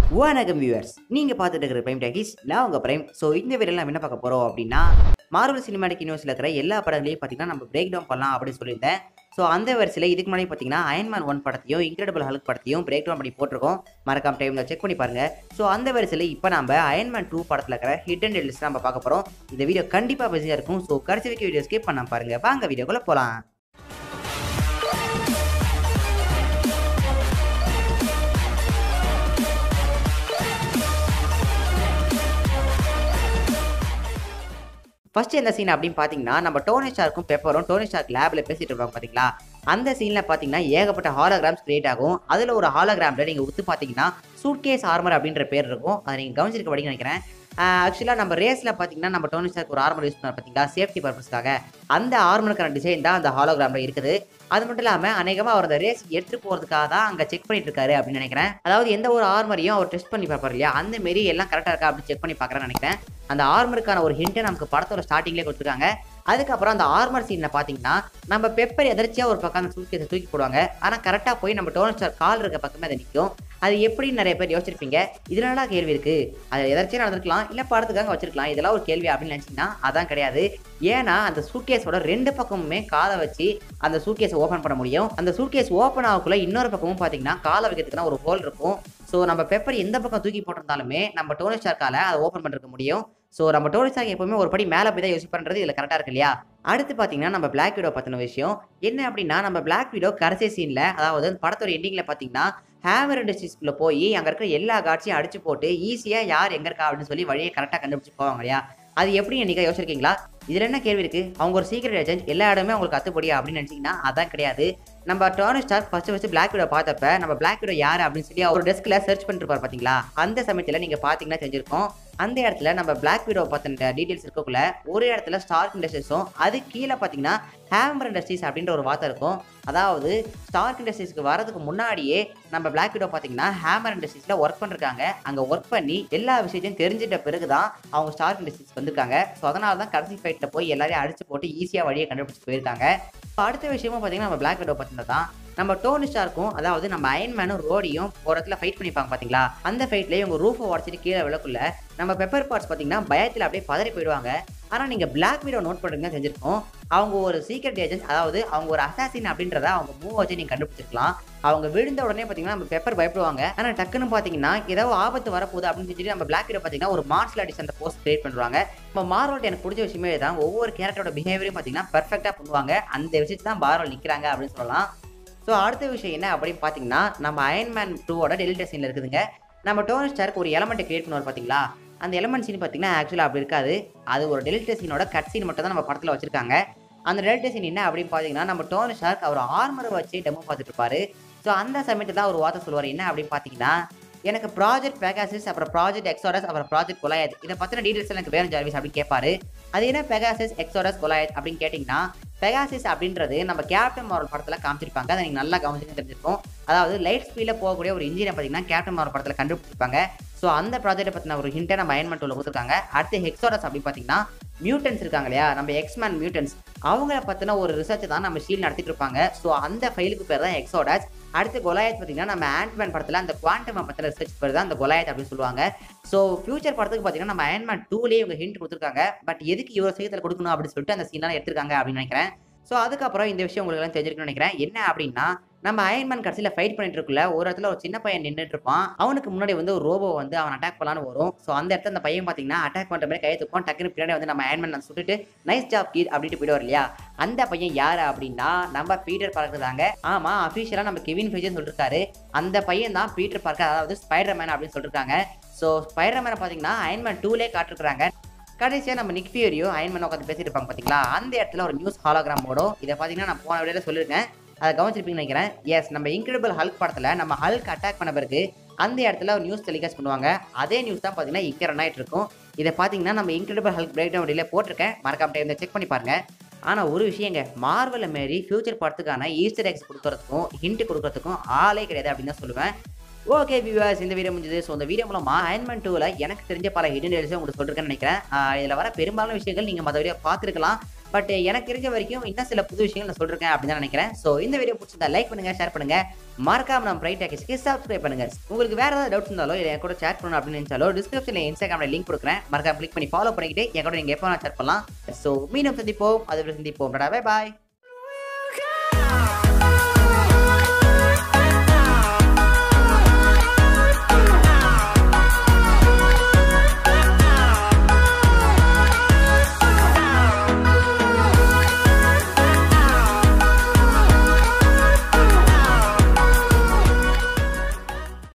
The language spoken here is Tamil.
வணக்கம் வியூவர்ஸ் நீங்க பார்த்துட்டு இருக்கிற பிரைம் டாக்கிஸ் நான் உங்க பிரைம் ஸோ இந்த வீடியோல நம்ம என்ன பார்க்க போறோம் அப்படின்னா மார்வல் சினிமாட்டிக் யூனிவர்ஸில் இருக்கிற எல்லா படங்களையும் பார்த்தீங்கன்னா நம்ம பிரேக் டவுன் பண்ணலாம் அப்படின்னு சொல்லியிருந்தேன் ஸோ அந்த வரிசையில் இதுக்கு முன்னாடி பார்த்தீங்கன்னா அயன்மேன் ஒன் படத்தையும் இன்க்ரெடிபிள் ஹல்க் படத்தையும் பிரேக் டவுன் பண்ணி போட்டிருக்கோம் மறக்காம டைமில் செக் பண்ணி பாருங்க ஸோ அந்த வரிசையில் இப்போ நம்ம அயன்மேன் டூ படத்தில் இருக்கிற ஹிட் அண்ட் லிஸ்ட் நம்ம பார்க்க போகிறோம் இந்த வீடியோ கண்டிப்பாக பிஸியாக இருக்கும் ஸோ கடைசி வரைக்கும் வீடியோ ஸ்கிப் பண்ணாம பாருங்க வாங்க வீடியோக்குள்ள போகலாம் ஃபர்ஸ்ட் எந்த சீன் அப்படின்னு பார்த்தீங்கன்னா நம்ம டோனி ஸ்டார்க்கும் பெப்பரும் டோனி ஸ்டார்க் லேபில் பேசிட்டு இருப்பாங்க பார்த்தீங்களா அந்த சீனில் பார்த்தீங்கன்னா ஏகப்பட்ட ஹாலோகிராம்ஸ் கிரியேட் ஆகும் அதில் ஒரு ஹாலோகிராமில் நீங்கள் உத்து பார்த்தீங்கன்னா சூட்கேஸ் ஆர்மர் அப்படின்ற பேர் இருக்கும் அதை நீங்கள் கவனிச்சிருக்க படிக்க நினைக்கிறேன் ஆக்சுவலாக நம்ம ரேஸில் பார்த்தீங்கன்னா நம்ம டோனி ஸ்டார்க் ஒரு ஆர்மர் யூஸ் பண்ணார் பார்த்தீங்களா சேஃப்டி பர்பஸ்க்காக அந்த ஆர்மருக்கான டிசைன் தான் அந்த ஹாலோகிராமில் இருக்குது அது மட்டும் இல்லாமல் அநேகமாக அவர் அந்த ரேஸ் எடுத்துட்டு போகிறதுக்காக தான் அங்கே செக் பண்ணிட்டு இருக்காரு அப்படின்னு நினைக்கிறேன் அதாவது எந்த ஒரு ஆர்மரையும் அவர் டெஸ்ட் பண்ணி பார்ப்பார் இல்லையா அந்த மாரி எல்லாம் கரெக்டாக இருக்கா அப்படின்னு செக் பண்ணி பார்க்குறேன்னு நினைக்கிறேன் அந்த ஆர்மருக்கான ஒரு ஹிண்ட்டை நமக்கு படத்தோட ஸ்டார்டிங்லேயே கொடுத்துருக்காங்க அதுக்கப்புறம் அந்த ஆர்மர் சீனில் பார்த்தீங்கன்னா நம்ம பெப்பர் எதர்ச்சியாக ஒரு பக்கம் அந்த சூட்கேஸை தூக்கி போடுவாங்க ஆனால் கரெக்டாக போய் நம்ம டோனல் ஸ்டார் கால் இருக்க பக்கமே அதை நிற்கும் அது எப்படின்னு நிறைய பேர் யோசிச்சிருப்பீங்க இதனால கேள்வி இருக்கு அது எதர்ச்சியாக நடந்திருக்கலாம் இல்லை படத்துக்காக வச்சிருக்கலாம் இதெல்லாம் ஒரு கேள்வி அப்படின்னு நினச்சிங்கன்னா அதான் கிடையாது ஏன்னா அந்த சூட்கேஸோட ரெண்டு பக்கமுமே காலை வச்சு அந்த சூட்கேஸை ஓப்பன் பண்ண முடியும் அந்த சூட்கேஸ் ஓப்பன் ஆகக்குள்ள இன்னொரு பக்கமும் பார்த்தீங்கன்னா காலை வைக்கிறதுக்குனா ஒரு ஹோல் இருக்கும் ஸோ நம்ம பெப்பர் எந்த பக்கம் தூக்கி போட்டிருந்தாலுமே நம்ம டோனி ஸ்டார்க்கால அதை ஓப்பன் பண்ணிருக்க முடியும் ஸோ நம்ம டோனி ஸ்டார்க் எப்பவுமே ஒரு படி மேலே போய் தான் யோசிப்பன்றது இதில் கரெக்டாக இருக்கு இல்லையா அடுத்து பார்த்தீங்கன்னா நம்ம பிளாக் வீடோ பற்றின விஷயம் என்ன அப்படின்னா நம்ம பிளாக் வீடோ கடைசி சீனில் அதாவது அந்த படத்தோட எண்டிங்கில் பார்த்தீங்கன்னா ஹேமர் இண்டஸ்ட்ரீஸ்குள்ளே போய் அங்கே இருக்கிற எல்லா காட்சியும் அடிச்சு போட்டு ஈஸியாக யார் எங்கே இருக்கா அப்படின்னு சொல்லி வழியை கரெக்டாக கண்டுபிடிச்சு போவாங்க இல்லையா அது எப்படி என்னைக்கா யோசிச்சிருக்கீங்களா இதில் என்ன கேள்வி இருக்குது அவங்க ஒரு சீக்கிரம் ஏஜென்ட் எல்லா இடமே அவங்களுக்கு அத்துப்படியா அப்படின்னு நினச்சிங்கன்னா அதான் கிடையாது நம்ம Tony Stark first first Black Widow பார்த்தப்ப நம்ம பிளாக் வீடோ யார் அப்படின்னு சொல்லி அவர் டெஸ்கில் சர்ச் பண்ணிட்டு இருப்பார் பார்த்தீங்களா அந்த சமயத்தில் நீங்கள் பார்த்தீங்கன்னா தெரிஞ்சிருக்கும் அந்த இடத்துல நம்ம பிளாக் வீடோ பற்றின டீட்டெயில்ஸ் இருக்கக்குள்ள ஒரு இடத்துல ஸ்டார்க் இண்டஸ்ட்ரீஸும் அது கீழே பார்த்தீங்கன்னா ஹேமர் இண்டஸ்ட்ரீஸ் அப்படின்ற ஒரு வார்த்தை இருக்கும் அதாவது ஸ்டார்க் இண்டஸ்ட்ரீஸ்க்கு வரதுக்கு முன்னாடியே நம்ம பிளாக் வீடோ பார்த்தீங்கன்னா ஹேமர் இண்டஸ்ட்ரீஸில் ஒர்க் பண்ணிருக்காங்க அங்கே ஒர்க் பண்ணி எல்லா விஷயத்தையும் தெரிஞ்சிட்ட பிறகு தான் அவங்க ஸ்டார்க் இண்டஸ்ட்ரீஸ் வந்திருக்காங்க ஸோ அதனால தான் கடைசி ஃபைட்டில் போய் எல்லாரையும் அடிச்சு போட்டு ஈஸியாக வழியை கண்டுபிடிச்சு போயிருக்காங்க இப்போ அடுத்த விஷயமும் பார்த்தீங்கன்னா நம்ம பிளாக் வீடோ பற்றினது தான் நம்ம டோனி ஸ்டார்க்கும் அதாவது நம்ம அயன்மேனும் ரோடியும் ஒரு இடத்துல ஃபைட் பண்ணிப்பாங்க பார்த்தீங்களா அந்த ஃபைட்லேயே இவங்க ரூஃபை உடச்சிட்டு கீழே விளக்குள்ள நம்ம பெப்பர் பார்ட்ஸ் பார்த்தீங்கன்னா பயத்தில் அப்படியே பதறி போயிடுவாங்க ஆனால் நீங்கள் பிளாக் வீடோ நோட் பண்ணுறீங்க தெரிஞ்சிருக்கும் அவங்க ஒரு சீக்ரெட் ஏஜென்ட் அதாவது அவங்க ஒரு அசாசின் அப்படின்றத அவங்க மூவ் வச்சு நீங்கள் கண்டுபிடிச்சிருக்கலாம் அவங்க விழுந்த உடனே பார்த்தீங்கன்னா நம்ம பெப்பர் பயப்படுவாங்க ஆனால் டக்குன்னு பார்த்தீங்கன்னா ஏதாவது ஆபத்து வரப்போகுது அப்படின்னு சொல்லிட்டு நம்ம பிளாக் வீடோ பார்த்தீங்கன்னா ஒரு மார்ஷல் ஆர்டிஸ்ட் அந்த போஸ்ட் கிரியேட் பண்ணுவாங்க நம்ம மார்வல் எனக்கு பிடிச்ச விஷயமே தான் ஒவ்வொரு கேரக்டரோட பிஹேவியரும் பார்த்தீங்கன்னா பர்ஃபெக்டாக பண்ணுவாங்க அந்த விஷயத்தை தான் மார்வல் நிற்கிறாங்க அப்படின்னு சொல்லலாம் ஸோ அடுத்த விஷயம் என்ன அப்படின்னு பார்த்தீங்கன்னா நம்ம அயன்மேன் டூவோட டெலிட்டர் சீனில் இருக்குதுங்க நம்ம டோனி ஸ்டார்க்கு ஒரு எலமெண்ட்டை கிரியேட் பண்ணுவார் பார்த்தீங்களா அந்த எலமெண்ட் சீன் பார்த்தீங்கன்னா ஆக்சுவலாக அப்படி இருக்காது அது ஒரு டெலிட்டர் சீனோட கட் சீன் மட்டும் தான் நம்ம படத்தில் வச்சிருக்காங்க அந்த டெலிட்டர் சீன் என்ன அப்படின்னு பார்த்தீங்கன்னா நம்ம டோனி ஸ்டார்க் அவர் ஆர்மரை வச்சு டெமோ பார்த்துட்டு இருப்பாரு ஸோ அந்த சமயத்தில் தான் ஒரு வார்த்தை சொல்லுவார் என்ன அப்படின்னு பார்த்தீங்கன்னா எனக்கு ப்ராஜெக்ட் பெகாசிஸ் அப்புறம் ப்ராஜெக்ட் எக்ஸோடஸ் அப்புறம் ப்ராஜெக்ட் கொலாயத் இதை பற்றின டீடைல்ஸ் எனக்கு வேணும் ஜார்விஸ் அப்படின்னு கேட்பாரு அது என்ன பெகாசிஸ் எக்ஸோடஸ் கொலாயத் அப்படின்னு கேட்டிங்கன்னா பெகாசிஸ் அப்படின்றது நம்ம கேப்டன் மாரல் படத்தில் காமிச்சிருப்பாங்க அதை நீங்கள் நல்லா கவனிச்சு தெரிஞ்சிருக்கும் அதாவது லைட் ஸ்பீடில் போகக்கூடிய ஒரு இன்ஜினை பார்த்தீங்கன்னா கேப்டன் மாரல் படத்தில் கண்டுபிடிச்சிருப்பாங்க ஸோ அந்த ப்ராஜெக்ட்டை பற்றின ஒரு ஹிண்ட்டை நம்ம அயன்மெண்ட் டூவில் கொடுத்துருக்காங்க அடுத்து ஹெக்ஸோடஸ் அப்படின்னு பார்த்தீங்கன்னா மியூட்டன்ஸ் இருக்காங்க இல்லையா நம்ம எக்ஸ்மேன் மியூட்டன்ஸ் அவங்கள பற்றின ஒரு ரிசர்ச் தான் நம்ம ஷீல் நடத்திட்டு இருப்பாங்க ஸோ அந்த ஃபைலுக்கு பேர் தான் எக்ஸோடாஸ் அடுத்து கொலாயத் பார்த்தீங்கன்னா நம்ம ஆண்ட்மேன் படத்தில் அந்த குவாண்டம் பற்றின ரிசர்ச் பேர் தான் அந்த கொலாயத் அப்படின்னு சொல்லுவாங்க ஸோ ஃபியூச்சர் படத்துக்கு பார்த்தீங்கன்னா நம்ம அயன்மேன் டூலேயே இவங்க ஹிண்ட் கொடுத்துருக்காங்க பட் எதுக்கு இவ்வளோ சீக்கிரத்தில் கொடுக்கணும் அப்படின்னு சொல்லிட்டு அந்த சீனாக எடுத்திருக்காங்க அப்படின்னு நினைக்கிறேன் ஸோ அதுக்கப்புறம் இந்த விஷயம் உங்களுக்கு எல்லாம் தெரிஞ்சிருக்குன்னு நினைக்கிறேன் என்ன அப்படின்னா நம்ம அயன்மேன் கடைசியில் ஃபைட் பண்ணிட்டு இருக்குள்ள ஒரு இடத்துல ஒரு சின்ன பையன் நின்றுட்டு இருப்பான் அவனுக்கு முன்னாடி வந்து ஒரு ரோபோ வந்து அவன் அட்டாக் பண்ணலான்னு வரும் ஸோ அந்த இடத்துல அந்த பையன் பார்த்தீங்கன்னா அட்டாக் பண்ணுற மாதிரி கையை தூக்கும் டக்குனு பின்னாடி வந்து நம்ம அயன்மேன் சுட்டுட்டு நைஸ் ஜாப் கீட் அப்படின்ட்டு போயிடுவார் இல்லையா அந்த பையன் யார் அப்படின்னா நம்ம பீட்டர் பார்க்கர் தாங்க ஆமாம் அஃபீஷியலாக நம்ம கெவின் ஃபேஜன் சொல்லிருக்காரு அந்த பையன் தான் பீட்டர் பார்க்கர் அதாவது ஸ்பைடர் மேன் அப்படின்னு சொல்லிருக்காங்க ஸோ ஸ்பைடர் மேனை பார்த்தீங்கன்னா அயன்மேன் டூலே காட்டிருக்காங்க கடைசியாக நம்ம நிக் ஃபியூரியோ அயன்மேன் உட்காந்து பேசிட்டு இருப்பாங்க பார்த்தீங்களா அந்த இடத்துல ஒரு நியூஸ் ஹாலோகிராம் ஓடும் இதை பார்த்தீங்கன்னா நான் போன வீடியோவில் சொல்லியிருக்கேன் அதை கவனிச்சிருப்பீங்கன்னு நினைக்கிறேன் எஸ் நம்ம இன்க்ரெடிபிள் ஹல்க் படத்தில் நம்ம ஹல்க் அட்டாக் பண்ண பிறகு அந்த இடத்துல ஒரு நியூஸ் டெலிகாஸ்ட் பண்ணுவாங்க அதே நியூஸ் தான் பார்த்தீங்கன்னா இங்கே ரன் ஆகிட்டு இருக்கும் இதை பார்த்தீங்கன்னா நம்ம இன்க்ரெடிபிள் ஹல்க் பிரேக் டவுன் வீடியோவில் போட்டிருக்கேன் மறக்காம டைம் செக் பண்ணி பாருங்க ஆனால் ஒரு விஷயங்க மார்வலை மாரி ஃபியூச்சர் படத்துக்கான ஈஸ்டர் எக்ஸ் கொடுக்கறதுக்கும் ஹிண்ட் கொடுக்கறதுக்கும் ஆளே கிடையாது அப்படின்னு தான் சொல்லுவேன் ஓகே வியூவர்ஸ் இந்த வீடியோ முடிஞ்சது ஸோ இந்த வீடியோ மூலமா அயன்மெண்ட் டூவில் எனக்கு தெரிஞ்ச பல ஹிடன் டேல்ஸை உங்களுக்கு சொல்லிருக்கேன்னு நினைக்கிறேன் இதில் வர பெரும்பாலான விஷயங்கள் நீங்கள் மற்ற வீடியோ பார்த்துருக்கலாம் பட் எனக்கு தெரிஞ்ச வரைக்கும் இன்னும் சில புது விஷயங்கள் நான் சொல்றேன் அப்படின்னு தான் நினைக்கிறேன் ஸோ இந்த வீடியோ பிடிச்சிருந்தா லைக் பண்ணுங்க ஷேர் பண்ணுங்க மறக்காம நம்ம பிரைட் டேக்கஸ்க்கு சப்ஸ்கிரைப் பண்ணுங்க உங்களுக்கு வேற ஏதாவது டவுட்ஸ் இருந்தாலோ இல்லை என் கூட சேட் பண்ணணும் அப்படின்னு நினைச்சாலோ டிஸ்கிரிப்ஷனில் இன்ஸ்டாகிராமில் லிங்க் கொடுக்குறேன் மறக்காம கிளிக் பண்ணி ஃபாலோ பண்ணிக்கிட்டு என் கூட நீங்கள் எப்போ நான் சேட் பண்ணலாம் ஸோ மீண்டும் சந்திப்போம் அதுவரை சந்திப்போம் பை பாய்